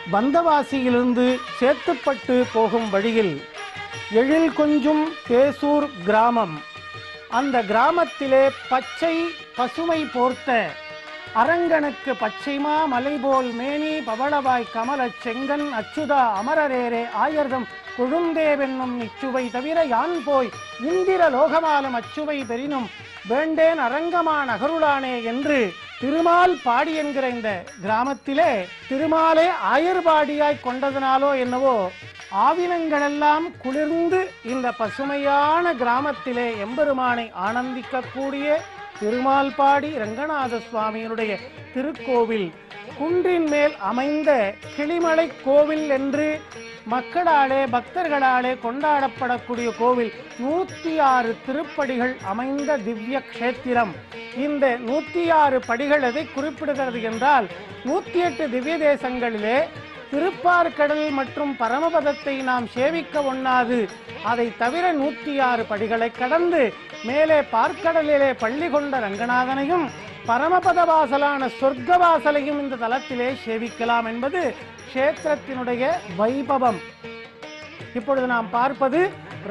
பந்தவாசியிலிருந்து சேத்துப்பட்டு போகும் வழியில் எழில் கொஞ்சும் தேசூர் கிராமம் அந்த கிராமத்திலே பச்சை பசுமை போர்த்த அரங்கனுக்கு பச்சைமா மலைபோல் மேனி பவளவாய் கமலச் செங்கன் அச்சுதா அமரரேரே ஆயர்தம் கொழுந்தேவென்னும் இச்சுவை தவிர யான் போய் இந்திர லோகமாலும் அச்சுவை பெறினும் வேண்டேன் அரங்கமா நகருளானே என்று திருமால் பாடி என்கிற இந்த கிராமத்திலே திருமாலே ஆயர்பாடியாய் கொண்டதனாலோ என்னவோ ஆவினங்களெல்லாம் குளிர்ந்து இந்த பசுமையான கிராமத்திலே எம்பெருமானை ஆனந்திக்கக்கூடிய திருமால் பாடி ரங்கநாத சுவாமியினுடைய திருக்கோவில் குன்றின் மேல் அமைந்த கிளிமலை கோவில் என்று மக்களாலே பக்தர்களாலே கொண்டாடப்படக்கூடிய கோவில் நூத்தி ஆறு திருப்படிகள் அமைந்த திவ்ய க்ஷேத்திரம் இந்த நூத்தி ஆறு படிகள் எதை குறிப்பிடுகிறது என்றால் நூத்தி எட்டு திவ்ய தேசங்களிலே திருப்பார்கடல் மற்றும் பரமபதத்தை நாம் சேவிக்க ஒண்ணாது அதை தவிர நூத்தி ஆறு படிகளை கடந்து மேலே பார்க்கடலிலே பள்ளி கொண்ட ரங்கநாதனையும் பரமபத வாசலான சொர்க்க வாசலையும் இந்த தலத்திலே சேவிக்கலாம் என்பது க்ஷேத்திரத்தினுடைய வைபவம் இப்பொழுது நாம் பார்ப்பது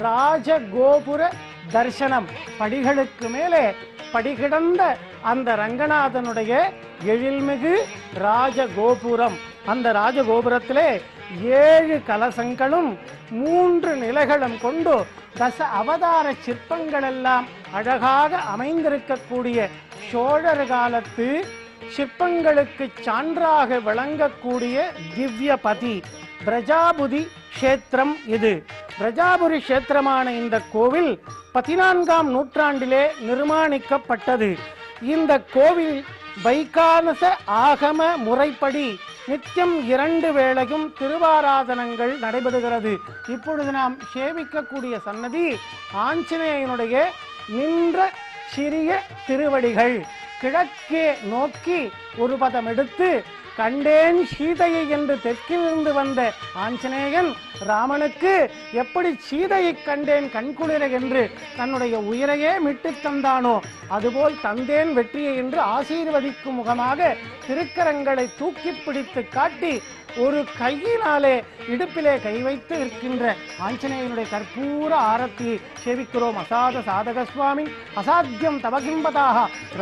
ராஜகோபுர தரிசனம் படிகளுக்கு மேலே படிகிடந்த அந்த ரங்கநாதனுடைய எழில்மிகு ராஜகோபுரம் அந்த ராஜகோபுரத்திலே ஏழு கலசங்களும் மூன்று நிலைகளும் கொண்டு தச அவதார சிற்பங்கள் எல்லாம் அழகாக அமைந்திருக்கக்கூடிய சோழர் காலத்து சிற்பங்களுக்கு சான்றாக விளங்கக்கூடிய திவ்யபதி பிரஜாபுதி க்ஷேத்திரம் இது பிரஜாபுரி க்ஷேத்திரமான இந்த கோவில் பதினான்காம் நூற்றாண்டிலே நிர்மாணிக்கப்பட்டது இந்த கோவில் வைகானச ஆகம முறைப்படி நித்தியம் இரண்டு வேளையும் திருவாராதனங்கள் நடைபெறுகிறது இப்பொழுது நாம் சேவிக்கக்கூடிய சன்னதி ஆஞ்சநேயனுடைய நின்ற சிறிய திருவடிகள் கிழக்கே நோக்கி ஒரு பதம் எடுத்து கண்டேன் சீதையை என்று தெற்கிலிருந்து வந்த ஆஞ்சநேயன் ராமனுக்கு எப்படி சீதையை கண்டேன் கண்குளிர என்று தன்னுடைய உயிரையே மீட்டுத் தந்தானோ அதுபோல் தந்தேன் வெற்றியை என்று ஆசீர்வதிக்கும் முகமாக திருக்கரங்களை தூக்கி பிடித்து காட்டி ஒரு கையினாலே இடுப்பிலே கை வைத்து இருக்கின்ற ஆஞ்சநேயனுடைய கற்பூர ஆரத்தியை சேவிக்கிறோம் அசாத சாதக சுவாமி அசாத்தியம் தவகிம்பதாக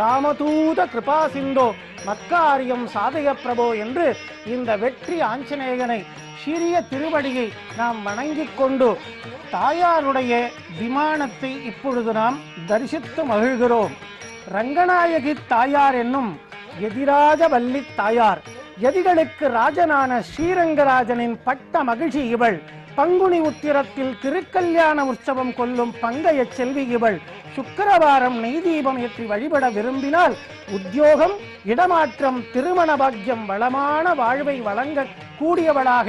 ராமதூத கிருபா சிந்தோ மத்காரியம் சாதக பிரபோ என்று இந்த வெற்றி ஆஞ்சநேயனை சிறிய திருவடியை நாம் வணங்கிக் கொண்டு தாயாருடைய விமானத்தை இப்பொழுது நாம் தரிசித்து மகிழ்கிறோம் ரங்கநாயகி தாயார் என்னும் எதிராஜ வள்ளி தாயார் எதிகளுக்கு ராஜனான ஸ்ரீரங்கராஜனின் பட்ட மகிழ்ச்சி இவள் பங்குனி உத்திரத்தில் திருக்கல்யாண உற்சவம் கொல்லும் பங்கைய செல்வி இவள் சுக்கிரவாரம் நெய் தீபம் ஏற்றி வழிபட விரும்பினால் உத்தியோகம் இடமாற்றம் திருமண பாக்கியம் வளமான வாழ்வை வழங்க கூடியவளாக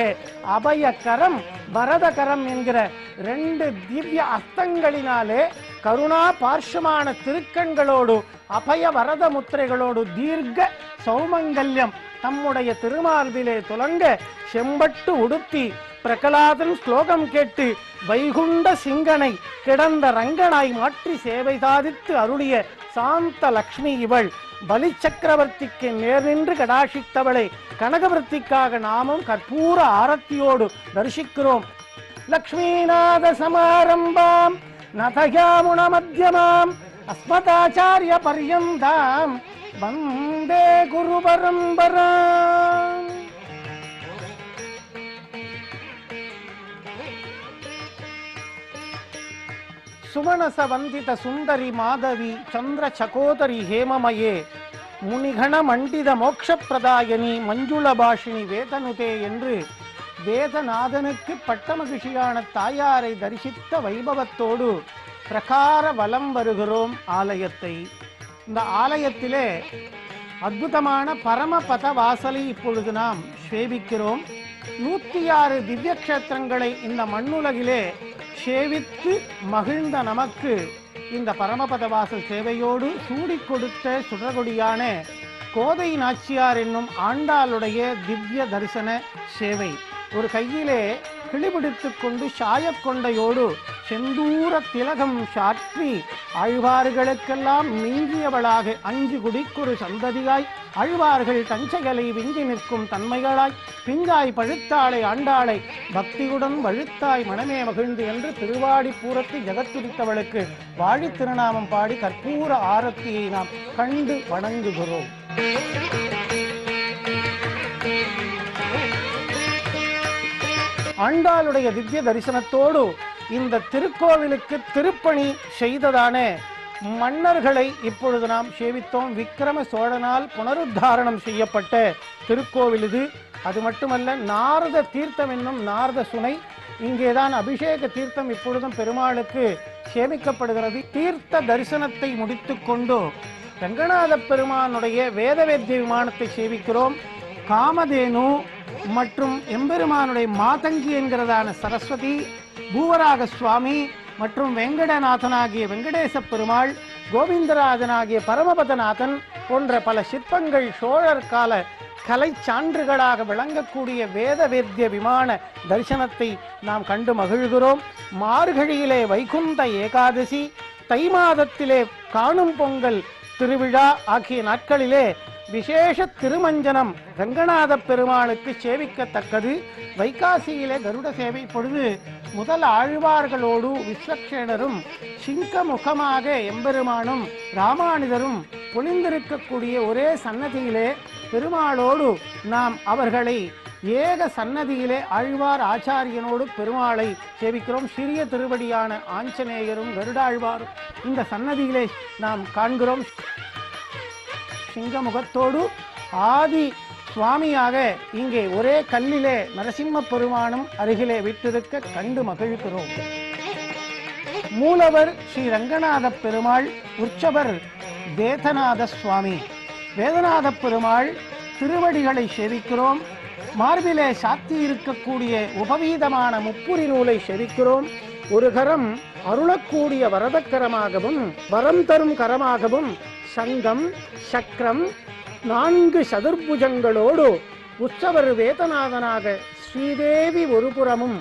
அபயகரம் வரதகரம் என்கிற ரெண்டு திவ்ய அஸ்தங்களினாலே கருணா பார்ஷமான திருக்கண்களோடு அபய வரத முத்திரைகளோடு தீர்க்க சௌமங்கல்யம் தம்முடைய திருமார்பிலே துலங்க செம்பட்டு உடுத்தி பிரகலாதன் ஸ்லோகம் கேட்டு வைகுண்ட சிங்கனை கிடந்த ரங்கனாய் மாற்றி சேவை சாதித்து அருளிய சாந்த லக்ஷ்மி இவள் பலி சக்கரவர்த்திக்கு நேர் நின்று கடாஷித்தவளை கனகவர்த்திக்காக நாமும் கற்பூர ஆரத்தியோடு தரிசிக்கிறோம் லக்ஷ்மீநாத சமாரம்பாம் நதயாமுன மத்தியமாம் அஸ்மதாச்சாரிய பர்யந்தாம் வந்தே குரு பரம்பராம் ಸುಮನಸ ವಂದಿತ ಸುಂದರಿ ಮಾಧವಿ ಚಂದ್ರ ಚಕೋದರಿ ಹೇಮಮಯೇ ಮುನಿಗಣ ಮಂಡಿದ மோட்சப்பிரதாயனி மஞ்சுள பாஷினி வேதனுதே என்று வேதநாதனுக்கு பட்டமகிழ்ச்சியான தாயாரை தரிசித்த வைபவத்தோடு பிரகார வலம் வருகிறோம் ஆலயத்தை இந்த ஆலயத்திலே அற்புதமான பரமபத வாசலை இப்பொழுது நாம் சேவிக்கிறோம் நூத்தி ஆறு திவ்ய கஷேத்திரங்களை இந்த மண்ணுலகிலே சேவித்து மகிழ்ந்த நமக்கு இந்த பரமபத வாசல் சேவையோடு சூடிக் கொடுத்த சுடரொடியான கோதை நாச்சியார் என்னும் ஆண்டாளுடைய திவ்ய தரிசன சேவை ஒரு கையிலே கிளிபிடித்துக் கொண்டு சாயக்கொண்டையோடு செந்தூர திலகம் சாற்றி ஆழ்வார்களுக்கெல்லாம் மிஞ்சியவளாக அஞ்சு குடிக்குறு சந்ததியாய் அழ்வார்கள் தஞ்சைகளை விஞ்சி நிற்கும் தன்மைகளாய் பிஞ்சாய் பழுத்தாளை ஆண்டாளை பக்தியுடன் வழுத்தாய் மனமே மகிழ்ந்து என்று திருவாடி பூரத்து ஜெகத்துடித்தவளுக்கு வாழி திருநாமம் பாடி கற்பூர ஆரத்தியை நாம் கண்டு வணங்குகிறோம் ஆண்டாளுடைய திவ்ய தரிசனத்தோடு இந்த திருக்கோவிலுக்கு திருப்பணி செய்ததான மன்னர்களை இப்பொழுது நாம் சேவித்தோம் விக்கிரம சோழனால் புனருத்தாரணம் செய்யப்பட்ட திருக்கோவில் இது அது மட்டுமல்ல நாரத தீர்த்தம் என்னும் நாரத சுனை இங்கேதான் அபிஷேக தீர்த்தம் இப்பொழுதும் பெருமாளுக்கு சேமிக்கப்படுகிறது தீர்த்த தரிசனத்தை முடித்துக்கொண்டு ரங்கநாத பெருமானுடைய வேதவேத்திய விமானத்தை சேவிக்கிறோம் காமதேனு மற்றும் எம்பெருமானுடைய மாதங்கி என்கிறதான சரஸ்வதி பூவராக சுவாமி மற்றும் வெங்கடநாதனாகிய வெங்கடேச பெருமாள் கோவிந்தராஜனாகிய பரமபதநாதன் போன்ற பல சிற்பங்கள் சோழர் கால கலை சான்றுகளாக விளங்கக்கூடிய வேத வேத்திய விமான தரிசனத்தை நாம் கண்டு மகிழ்கிறோம் மார்கழியிலே வைகுந்த ஏகாதசி தை மாதத்திலே காணும் பொங்கல் திருவிழா ஆகிய நாட்களிலே விசேஷ திருமஞ்சனம் ரங்கநாத பெருமாளுக்கு சேவிக்கத்தக்கது வைகாசியிலே கருட சேவை பொழுது முதல் ஆழ்வார்களோடு விஸ்வக்ஷேனரும் சிங்க முகமாக எம்பெருமானும் ராமானுஜரும் பொழிந்திருக்கக்கூடிய ஒரே சன்னதியிலே பெருமாளோடு நாம் அவர்களை ஏக சன்னதியிலே ஆழ்வார் ஆச்சாரியனோடு பெருமாளை சேவிக்கிறோம் சிறிய திருவடியான ஆஞ்சநேயரும் கருடாழ்வாரும் இந்த சன்னதியிலே நாம் காண்கிறோம் சிங்கமுகத்தோடு ஆதி சுவாமியாக இங்கே ஒரே கல்லிலே நரசிம்ம பெருமானும் அருகிலே விட்டிருக்க கண்டு மகிழ்கிறோம் மூலவர் ஸ்ரீ ரங்கநாத பெருமாள் உற்சவர் வேதநாத சுவாமி வேதநாத பெருமாள் திருவடிகளை சேவிக்கிறோம் மார்பிலே சாத்தி இருக்கக்கூடிய உபவீதமான முப்புரி நூலை செவிக்கிறோம் ஒரு கரம் அருளக்கூடிய வரதக்கரமாகவும் வரம் தரும் கரமாகவும் சங்கம் சக்கரம் நான்கு சதுர்புஜங்களோடு உற்சவர் வேதநாதனாக ஸ்ரீதேவி ஒரு புறமும்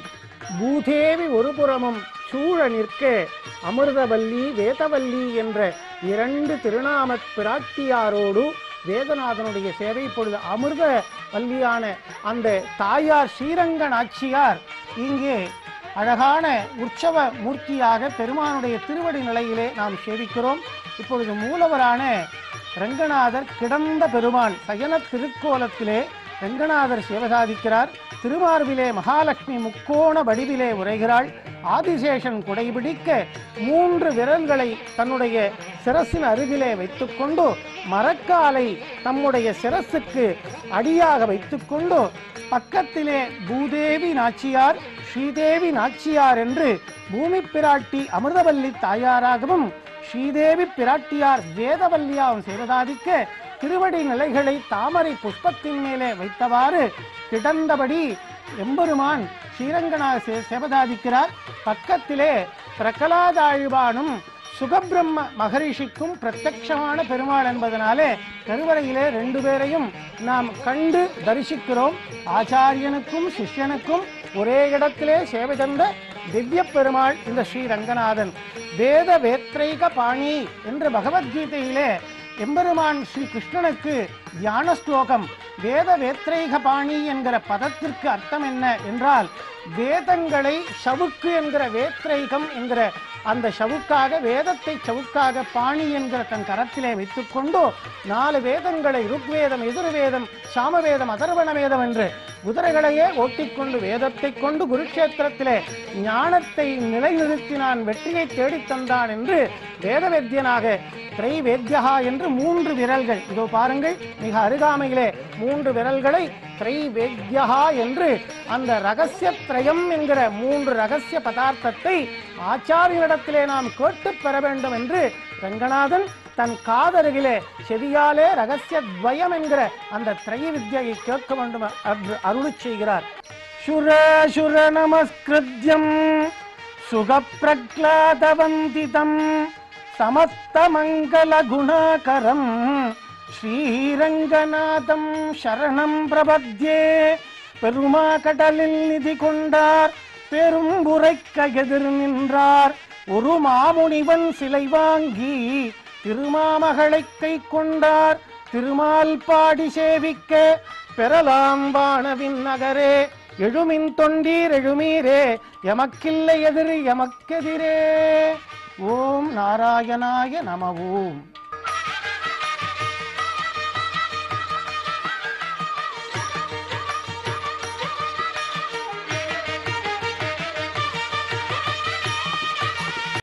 பூதேவி ஒரு புறமும் சூழ நிற்க அமிர்தவல்லி வேதவல்லி என்ற இரண்டு திருநாமத் பிராட்டியாரோடு வேதநாதனுடைய சேவை இப்பொழுது அமிர்த வல்லியான அந்த தாயார் ஸ்ரீரங்க நாச்சியார் இங்கே அழகான உற்சவ மூர்த்தியாக பெருமானுடைய திருவடி நிலையிலே நாம் சேவிக்கிறோம் இப்பொழுது மூலவரான ரங்கநாதர் கிடந்த பெருமான் சயன திருக்கோலத்திலே ரங்கநாதர் சிவசாதிக்கிறார் திருமார்பிலே மகாலட்சுமி முக்கோண வடிவிலே உரைகிறாள் ஆதிசேஷன் குடைபிடிக்க மூன்று விரல்களை தன்னுடைய சிரசின் அருகிலே வைத்துக்கொண்டு மரக்காலை தம்முடைய சிரசுக்கு அடியாக வைத்துக்கொண்டு பக்கத்திலே பூதேவி நாச்சியார் ஸ்ரீதேவி நாச்சியார் என்று பூமி பிராட்டி அமிர்தவல்லி தாயாராகவும் ஸ்ரீதேவி பிராட்டியார் வேதவல்லியாவும் சேவதாதிக்க திருவடி நிலைகளை தாமரை புஷ்பத்தின் மேலே வைத்தவாறு கிடந்தபடி எம்பெருமான் ஸ்ரீரங்கநாத சே- சேவதாதிக்கிறார் பக்கத்திலே பிரகலாதாழ்வானும் சுகபிரம்ம மகரிஷிக்கும் பிரத்யக்ஷமான பெருமாள் என்பதனாலே கருவறையிலே ரெண்டு பேரையும் நாம் கண்டு தரிசிக்கிறோம் ஆச்சாரியனுக்கும் சிஷ்யனுக்கும் ஒரே இடத்திலே சேவை தந்த திவ்ய பெருமாள் இந்த ஸ்ரீ ரங்கநாதன் வேத வேத்ரைக பாணி என்று பகவத்கீதையிலே எம்பெருமான் ஸ்ரீ கிருஷ்ணனுக்கு தியான ஸ்லோகம் வேத வேத்ரைக பாணி என்கிற பதத்திற்கு அர்த்தம் என்ன என்றால் வேதங்களை சவுக்கு என்கிற வேத்ரைகம் என்கிற அந்த சவுக்காக வேதத்தை சவுக்காக பாணி என்கிற தன் கரத்திலே வைத்துக்கொண்டு நாலு வேதங்களை ருக்வேதம் எதிர்வேதம் சாமவேதம் அதர்வண வேதம் என்று குதிரைகளையே ஓட்டிக்கொண்டு வேதத்தை கொண்டு குருக்ஷேத்திரத்திலே ஞானத்தை நிலைநிறுத்தினான் வெற்றியை தேடித் தந்தான் என்று வேதவேத்தியனாக திரைவேத்யகா என்று மூன்று விரல்கள் இதோ பாருங்கள் மிக அருகாமையிலே மூன்று விரல்களை திரைவேத்யகா என்று அந்த ரகசிய திரயம் என்கிற மூன்று ரகசிய பதார்த்தத்தை ஆச்சாரியனிடத்திலே நாம் கேட்டு பெற வேண்டும் என்று ரங்கநாதன் தன் காதருகிலே செவியாலே ரகசிய துவயம் என்கிற அந்த திரைய வித்யை கேட்க வேண்டும் என்று அருளிச் செய்கிறார் சுர சுர நமஸ்கிருத்யம் சுகப்பிரக்லாதவந்திதம் समस्तमङ्गलगुणाकरं श्रीरङ्गनाथं शरणं प्रपद्ये பெருமா கடலில் நிதி கொண்டார் பெரும்புரைக்க எதிர் நின்றார் ஒரு மாமுனிவன் சிலை வாங்கி திருமாமகளை கை கொண்டார் திருமால் பாடி சேவிக்க பெறலாம் வானவின் நகரே எழுமின் தொண்டீர் எழுமீரே எமக்கில்லை எதிர் எமக்கெதிரே ஓம் நாராயணாய நம ஓம்